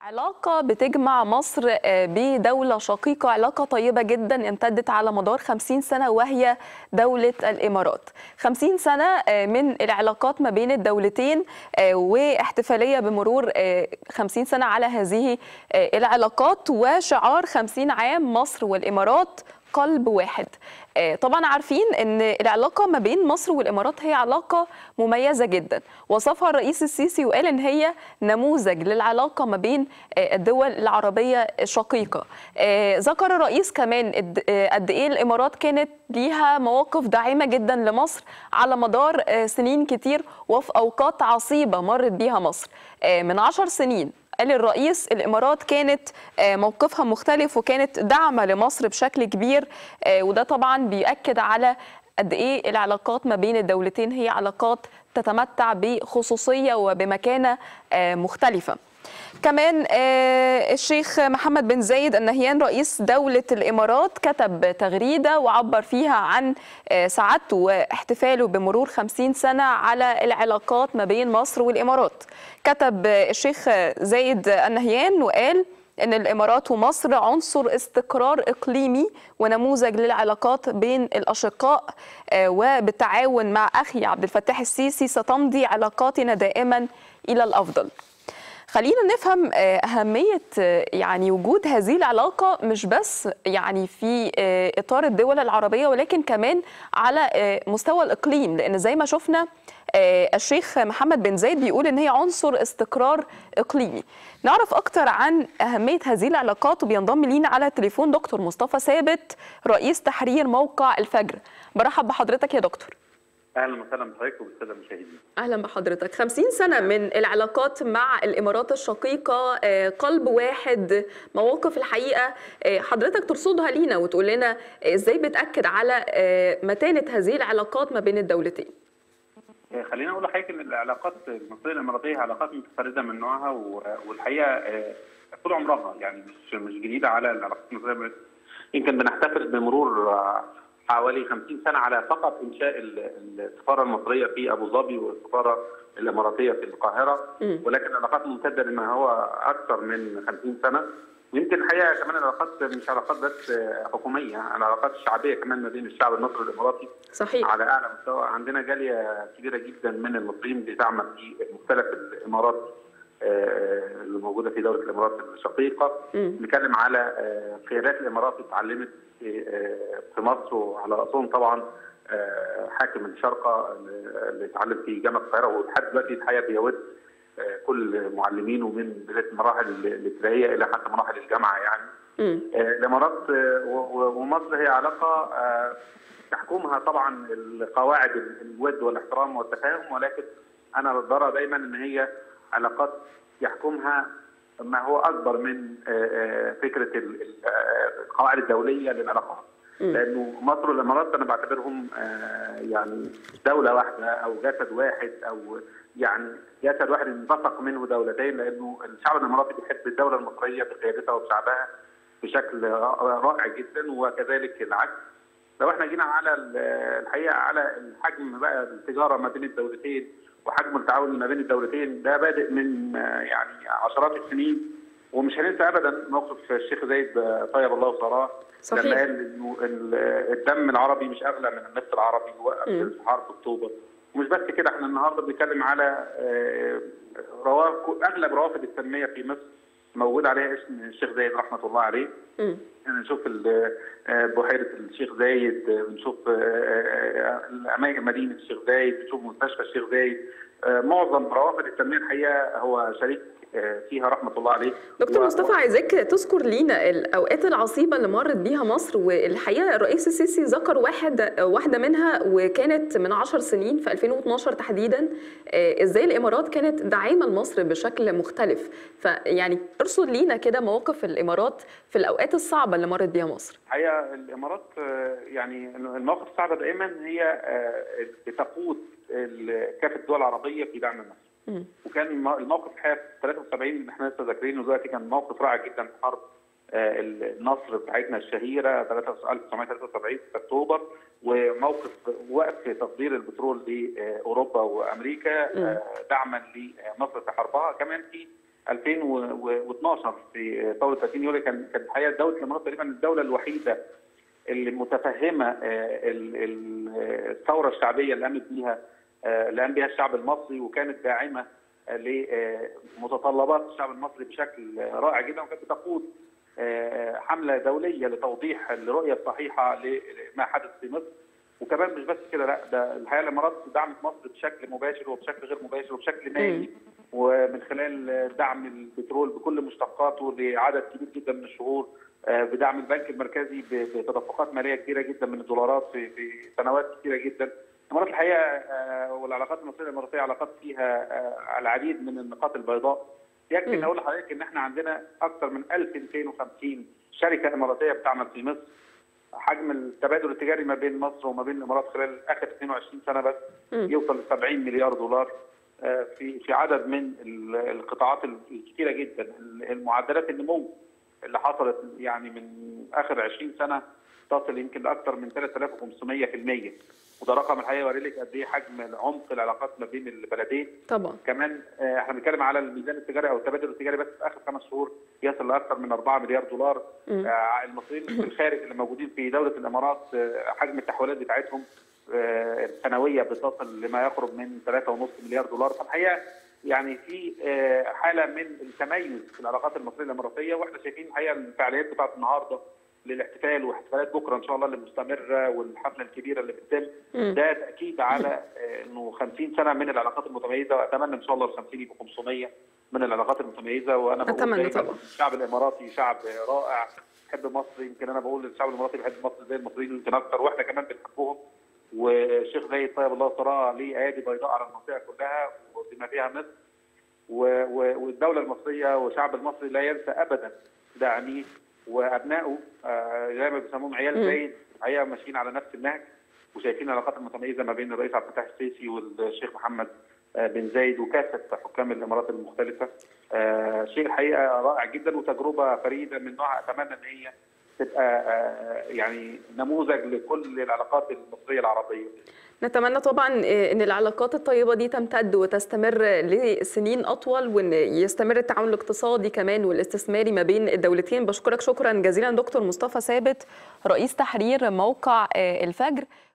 علاقة بتجمع مصر آه، بدولة شقيقة علاقة طيبة جدا امتدت على مدار 50 سنة وهي دولة الإمارات 50 سنة آه، من العلاقات ما بين الدولتين آه، واحتفالية بمرور آه، 50 سنة على هذه آه، العلاقات وشعار 50 عام مصر والإمارات قلب واحد آه، طبعا عارفين ان العلاقه ما بين مصر والامارات هي علاقه مميزه جدا وصفها الرئيس السيسي وقال ان هي نموذج للعلاقه ما بين آه، الدول العربيه الشقيقه آه، ذكر الرئيس كمان قد- آه، قد ايه الامارات كانت ليها مواقف داعمه جدا لمصر على مدار آه، سنين كتير وفي اوقات عصيبه مرت بيها مصر آه، من عشر سنين قال الرئيس الامارات كانت آه، موقفها مختلف وكانت داعمه لمصر بشكل كبير آه، وده طبعا بيؤكد على قد ايه العلاقات ما بين الدولتين هي علاقات تتمتع بخصوصيه وبمكانه آه، مختلفه. كمان آه، الشيخ محمد بن زايد النهيان رئيس دولة الإمارات كتب تغريدة وعبر فيها عن آه، سعادته واحتفاله بمرور 50 سنة على العلاقات ما بين مصر والإمارات كتب آه، الشيخ زايد النهيان وقال ان الامارات ومصر عنصر استقرار اقليمي ونموذج للعلاقات بين الاشقاء آه، وبالتعاون مع اخي عبد الفتاح السيسي ستمضي علاقاتنا دائما الى الافضل خلينا نفهم آه، أهمية آه، يعني وجود هذه العلاقة مش بس يعني في آه، إطار الدول العربية ولكن كمان على آه، مستوى الإقليم لأن زي ما شفنا آه، الشيخ محمد بن زايد بيقول إن هي عنصر استقرار إقليمي نعرف أكتر عن أهمية هذه العلاقات وبينضم لينا على التليفون دكتور مصطفى ثابت رئيس تحرير موقع الفجر برحب بحضرتك يا دكتور اهلا وسهلا بحضرتك وبالساده المشاهدين. اهلا بحضرتك 50 سنه من العلاقات مع الامارات الشقيقه آه، قلب واحد مواقف الحقيقه آه، حضرتك ترصدها لينا وتقول لنا ازاي بتاكد على آه، متانه هذه العلاقات ما بين الدولتين آه، خليني اقول لحضرتك ان العلاقات المصريه الاماراتيه علاقات متفرده من نوعها و- والحقيقه آه، طول عمرها يعني مش مش جديده على العلاقات المصريه الأماراتية. يمكن بنحتفل بمرور آه، حوالي 50 سنه على فقط انشاء ال- السفاره المصريه في ابو ظبي والسفاره الاماراتيه في القاهره مم. ولكن العلاقات ممتده لما هو اكثر من 50 سنه ويمكن الحقيقه كمان العلاقات مش علاقات بس آه، حكوميه العلاقات الشعبيه كمان ما بين الشعب المصري والاماراتي صحيح على اعلى مستوى عندنا جاليه كبيره جدا من المصريين بتعمل في مختلف الامارات آه، اللي موجوده في دوله الامارات الشقيقه مم. نتكلم على آه، قيادات الامارات اللي اتعلمت في آه، في مصر وعلى راسهم طبعا آه، حاكم الشارقه اللي اتعلم في جامعه القاهره ولحد دلوقتي الحقيقه بيود آه، كل معلمينه من بدايه المراحل الابتدائيه الى حتى مراحل الجامعه يعني مم. آه، الامارات آه، و- و- ومصر هي علاقه آه، تحكمها طبعا القواعد الود والاحترام والتفاهم ولكن انا برى دايما ان هي علاقات يحكمها ما هو اكبر من آه، آه، فكره ال- ال- آه، القواعد الدوليه للعلاقات مم. لانه مصر والامارات انا بعتبرهم آه، يعني دوله واحده او جسد واحد او يعني جسد واحد انبثق منه دولتين لانه الشعب الاماراتي بيحب الدوله المصريه بقيادتها وبشعبها بشكل رائع جدا وكذلك العكس لو احنا جينا على ال- الحقيقه على الحجم بقى التجاره ما بين الدولتين وحجم التعاون ما بين الدولتين ده بادئ من آه، يعني عشرات السنين ومش هننسى ابدا موقف الشيخ زايد آه، طيب الله ثراه صحيح. لما قال انه ال- الدم العربي مش اغلى من النفط العربي وقف مم. في حرب اكتوبر ومش بس كده احنا النهارده بنتكلم على آه، روا- اغلب روافد التنميه في مصر موجود عليها اسم الشيخ زايد رحمه الله عليه مم. يعني نشوف ال- آه، بحيره الشيخ زايد آه، بنشوف آه، آه، الاماكن مدينه الشيخ زايد بنشوف مستشفى الشيخ زايد آه، معظم روافد التنميه الحقيقه هو شريك آه، فيها رحمه الله عليه دكتور و- مصطفى عايزاك تذكر لينا الاوقات العصيبه اللي مرت بيها مصر والحقيقه الرئيس السيسي ذكر واحد واحده منها وكانت من 10 سنين في 2012 تحديدا آه، ازاي الامارات كانت داعمه لمصر بشكل مختلف فيعني ارصد لينا كده مواقف الامارات في الاوقات الصعبه اللي مرت بيها مصر الحقيقه الامارات آه، يعني المواقف الصعبه دائما هي آه، بتقود ال- كافه الدول العربيه في دعم مصر مم. وكان الم- الموقف الحقيقه في 73 اللي احنا لسه ذاكرينه دلوقتي كان موقف رائع جدا في حرب آه، النصر بتاعتنا الشهيره 1973 في اكتوبر وموقف وقف تصدير البترول لاوروبا وامريكا آه، دعما لمصر في حربها كمان في 2012 في ثوره 30 يوليو كان كانت الحقيقه دوله الامارات تقريبا الدوله الوحيده اللي متفهمه الثوره الشعبيه اللي قامت بيها اللي قام بها الشعب المصري وكانت داعمه لمتطلبات الشعب المصري بشكل رائع جدا وكانت بتقود حمله دوليه لتوضيح الرؤيه الصحيحه لما حدث في مصر وكمان مش بس كده لا ده الحقيقه الامارات دعمت مصر بشكل مباشر وبشكل غير مباشر وبشكل مالي ومن خلال دعم البترول بكل مشتقاته لعدد كبير جدا من الشهور بدعم البنك المركزي بتدفقات ماليه كبيره جدا من الدولارات في في سنوات كثيره جدا. الامارات الحقيقه والعلاقات المصريه الاماراتيه علاقات فيها العديد من النقاط البيضاء. يكفي ان اقول لحضرتك ان احنا عندنا اكثر من 1250 شركه اماراتيه بتعمل في مصر. حجم التبادل التجاري ما بين مصر وما بين الامارات خلال اخر 22 سنه بس يوصل ل 70 مليار دولار في في عدد من القطاعات الكثيره جدا المعدلات النمو اللي حصلت يعني من اخر 20 سنه تصل يمكن لاكثر من 3500% وده رقم الحقيقه يوري لك قد ايه حجم عمق العلاقات ما بين البلدين طبعا كمان احنا بنتكلم على الميزان التجاري او التبادل التجاري بس في اخر خمس شهور يصل لاكثر من 4 مليار دولار آه المصريين في الخارج اللي موجودين في دوله الامارات آه حجم التحويلات بتاعتهم آه السنويه بتصل لما يقرب من 3.5 مليار دولار فالحقيقه يعني في حاله من التميز في العلاقات المصريه الاماراتيه واحنا شايفين الحقيقه الفعاليات بتاعت النهارده للاحتفال واحتفالات بكره ان شاء الله اللي مستمره والحفله الكبيره اللي بتتم ده تاكيد على انه 50 سنه من العلاقات المتميزه واتمنى ان شاء الله ال 50 يبقوا 500 من العلاقات المتميزه وانا اتمنى طبعا الشعب الاماراتي شعب رائع بيحب مصر يمكن انا بقول الشعب الاماراتي بيحب مصر زي المصريين يمكن اكثر واحنا كمان بنحبهم والشيخ زايد طيب الله ثراه ليه ايادي بيضاء على المنطقه كلها وبما فيها مصر والدوله المصريه والشعب المصري لا ينسى ابدا داعميه وابنائه زي ما بيسموهم عيال زايد الحقيقه ماشيين على نفس النهج وشايفين العلاقات المتميزه ما بين الرئيس عبد الفتاح السيسي والشيخ محمد بن زايد وكافه حكام الامارات المختلفه شيء الحقيقه رائع جدا وتجربه فريده من نوعها اتمنى ان هي تبقى يعني نموذج لكل العلاقات المصريه العربيه نتمنى طبعا ان العلاقات الطيبه دي تمتد وتستمر لسنين اطول وان يستمر التعاون الاقتصادي كمان والاستثماري ما بين الدولتين بشكرك شكرا جزيلا دكتور مصطفى ثابت رئيس تحرير موقع الفجر